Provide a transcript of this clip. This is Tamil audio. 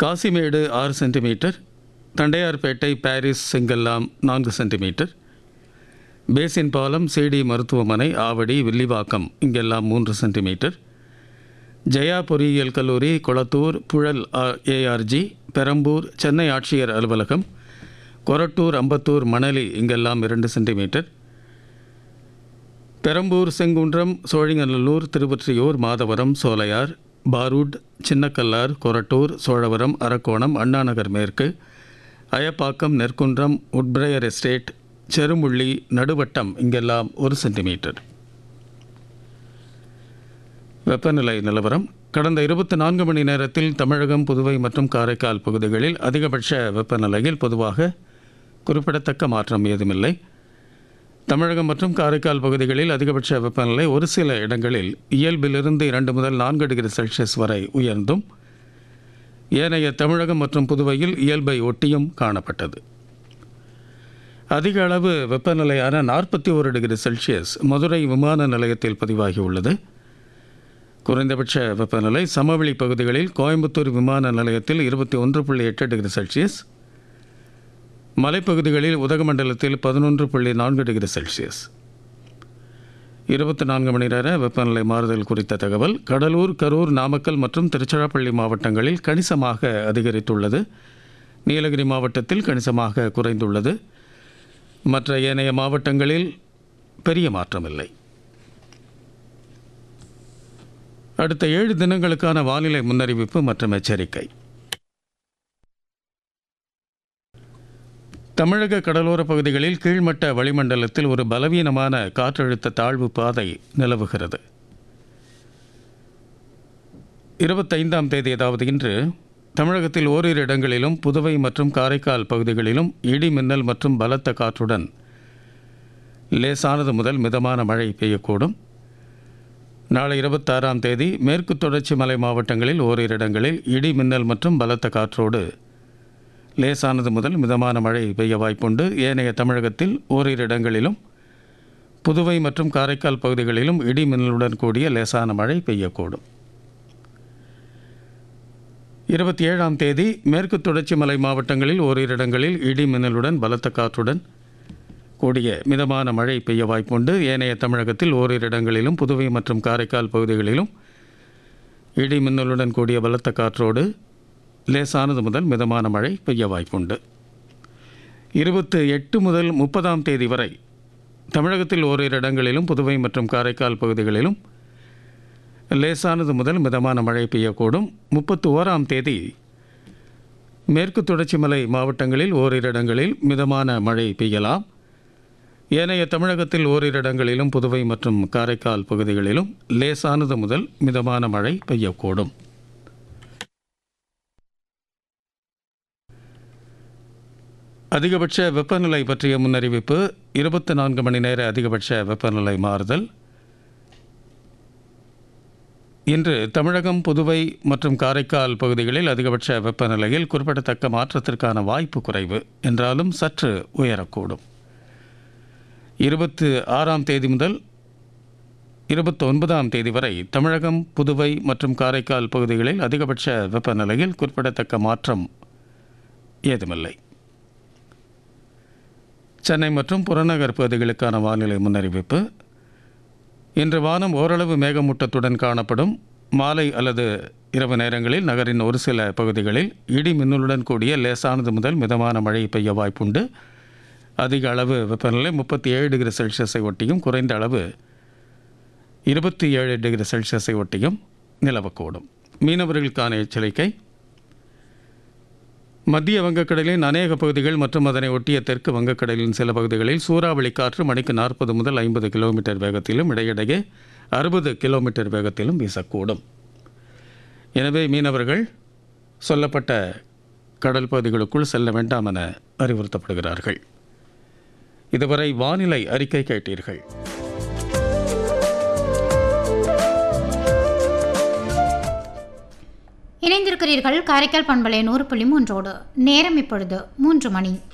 காசிமேடு ஆறு சென்டிமீட்டர் தண்டையார்பேட்டை பாரிஸ் செங்கல்லாம் நான்கு சென்டிமீட்டர் பேசின் பாலம் சிடி மருத்துவமனை ஆவடி வில்லிவாக்கம் இங்கெல்லாம் மூன்று சென்டிமீட்டர் ஜெயா பொறியியல் கல்லூரி கொளத்தூர் புழல் ஏஆர்ஜி பெரம்பூர் சென்னை ஆட்சியர் அலுவலகம் கொரட்டூர் அம்பத்தூர் மணலி இங்கெல்லாம் இரண்டு சென்டிமீட்டர் பெரம்பூர் செங்குன்றம் சோழிங்கநல்லூர் திருவொற்றியூர் மாதவரம் சோலையார் பாரூட் சின்னக்கல்லார் கொரட்டூர் சோழவரம் அரக்கோணம் அண்ணாநகர் மேற்கு அயப்பாக்கம் நெற்குன்றம் உட்பிரையர் எஸ்டேட் செருமுள்ளி நடுவட்டம் இங்கெல்லாம் ஒரு சென்டிமீட்டர் வெப்பநிலை நிலவரம் கடந்த இருபத்தி நான்கு மணி நேரத்தில் தமிழகம் புதுவை மற்றும் காரைக்கால் பகுதிகளில் அதிகபட்ச வெப்பநிலையில் பொதுவாக குறிப்பிடத்தக்க மாற்றம் ஏதுமில்லை தமிழகம் மற்றும் காரைக்கால் பகுதிகளில் அதிகபட்ச வெப்பநிலை ஒரு சில இடங்களில் இயல்பிலிருந்து இரண்டு முதல் நான்கு டிகிரி செல்சியஸ் வரை உயர்ந்தும் ஏனைய தமிழகம் மற்றும் புதுவையில் இயல்பை ஒட்டியும் காணப்பட்டது அதிக அளவு வெப்பநிலையான நாற்பத்தி ஒரு டிகிரி செல்சியஸ் மதுரை விமான நிலையத்தில் பதிவாகியுள்ளது குறைந்தபட்ச வெப்பநிலை சமவெளி பகுதிகளில் கோயம்புத்தூர் விமான நிலையத்தில் இருபத்தி ஒன்று புள்ளி எட்டு டிகிரி செல்சியஸ் மலைப்பகுதிகளில் உதகமண்டலத்தில் பதினொன்று புள்ளி நான்கு டிகிரி செல்சியஸ் இருபத்தி நான்கு மணி நேர வெப்பநிலை மாறுதல் குறித்த தகவல் கடலூர் கரூர் நாமக்கல் மற்றும் திருச்சிராப்பள்ளி மாவட்டங்களில் கணிசமாக அதிகரித்துள்ளது நீலகிரி மாவட்டத்தில் கணிசமாக குறைந்துள்ளது மற்ற ஏனைய மாவட்டங்களில் பெரிய மாற்றமில்லை அடுத்த ஏழு தினங்களுக்கான வானிலை முன்னறிவிப்பு மற்றும் எச்சரிக்கை தமிழக கடலோர பகுதிகளில் கீழ்மட்ட வளிமண்டலத்தில் ஒரு பலவீனமான காற்றழுத்த தாழ்வு பாதை நிலவுகிறது இருபத்தைந்தாம் தேதி அதாவது இன்று தமிழகத்தில் ஓரிரு இடங்களிலும் புதுவை மற்றும் காரைக்கால் பகுதிகளிலும் இடி மின்னல் மற்றும் பலத்த காற்றுடன் லேசானது முதல் மிதமான மழை பெய்யக்கூடும் நாளை இருபத்தாறாம் தேதி மேற்கு தொடர்ச்சி மலை மாவட்டங்களில் ஓரிரு இடங்களில் இடி மின்னல் மற்றும் பலத்த காற்றோடு லேசானது முதல் மிதமான மழை பெய்ய வாய்ப்புண்டு ஏனைய தமிழகத்தில் ஓரிரு இடங்களிலும் புதுவை மற்றும் காரைக்கால் பகுதிகளிலும் இடி மின்னலுடன் கூடிய லேசான மழை பெய்யக்கூடும் இருபத்தி ஏழாம் தேதி மேற்கு தொடர்ச்சி மலை மாவட்டங்களில் ஓரிரு இடங்களில் இடி மின்னலுடன் பலத்த காற்றுடன் கூடிய மிதமான மழை பெய்ய வாய்ப்புண்டு ஏனைய தமிழகத்தில் ஓரிரு இடங்களிலும் புதுவை மற்றும் காரைக்கால் பகுதிகளிலும் இடி மின்னலுடன் கூடிய பலத்த காற்றோடு லேசானது முதல் மிதமான மழை பெய்ய வாய்ப்புண்டு இருபத்து எட்டு முதல் முப்பதாம் தேதி வரை தமிழகத்தில் ஓரிரு இடங்களிலும் புதுவை மற்றும் காரைக்கால் பகுதிகளிலும் லேசானது முதல் மிதமான மழை பெய்யக்கூடும் முப்பத்து ஓராம் தேதி மேற்கு தொடர்ச்சி மலை மாவட்டங்களில் ஓரிரு இடங்களில் மிதமான மழை பெய்யலாம் ஏனைய தமிழகத்தில் ஓரிரு இடங்களிலும் புதுவை மற்றும் காரைக்கால் பகுதிகளிலும் லேசானது முதல் மிதமான மழை பெய்யக்கூடும் அதிகபட்ச வெப்பநிலை பற்றிய முன்னறிவிப்பு இருபத்தி நான்கு மணி நேர அதிகபட்ச வெப்பநிலை மாறுதல் இன்று தமிழகம் புதுவை மற்றும் காரைக்கால் பகுதிகளில் அதிகபட்ச வெப்பநிலையில் குறிப்பிடத்தக்க மாற்றத்திற்கான வாய்ப்பு குறைவு என்றாலும் சற்று உயரக்கூடும் இருபத்து ஆறாம் தேதி முதல் இருபத்தி ஒன்பதாம் தேதி வரை தமிழகம் புதுவை மற்றும் காரைக்கால் பகுதிகளில் அதிகபட்ச வெப்பநிலையில் குறிப்பிடத்தக்க மாற்றம் ஏதுமில்லை சென்னை மற்றும் புறநகர் பகுதிகளுக்கான வானிலை முன்னறிவிப்பு இன்று வானம் ஓரளவு மேகமூட்டத்துடன் காணப்படும் மாலை அல்லது இரவு நேரங்களில் நகரின் ஒரு சில பகுதிகளில் இடி மின்னலுடன் கூடிய லேசானது முதல் மிதமான மழை பெய்ய வாய்ப்புண்டு அதிக அளவு வெப்பநிலை முப்பத்தி ஏழு டிகிரி செல்சியஸை ஒட்டியும் குறைந்த அளவு இருபத்தி ஏழு டிகிரி செல்சியஸை ஒட்டியும் நிலவக்கூடும் மீனவர்களுக்கான எச்சரிக்கை மத்திய வங்கக்கடலின் அநேக பகுதிகள் மற்றும் அதனை ஒட்டிய தெற்கு வங்கக்கடலின் சில பகுதிகளில் சூறாவளி காற்று மணிக்கு நாற்பது முதல் ஐம்பது கிலோமீட்டர் வேகத்திலும் இடையிடையே அறுபது கிலோமீட்டர் வேகத்திலும் வீசக்கூடும் எனவே மீனவர்கள் சொல்லப்பட்ட கடல் பகுதிகளுக்குள் செல்ல வேண்டாம் என அறிவுறுத்தப்படுகிறார்கள் இதுவரை வானிலை அறிக்கை கேட்டீர்கள் இணைந்திருக்கிறீர்கள் காரைக்கால் பண்பலை நூறு புள்ளி மூன்றோடு நேரம் இப்பொழுது மூன்று மணி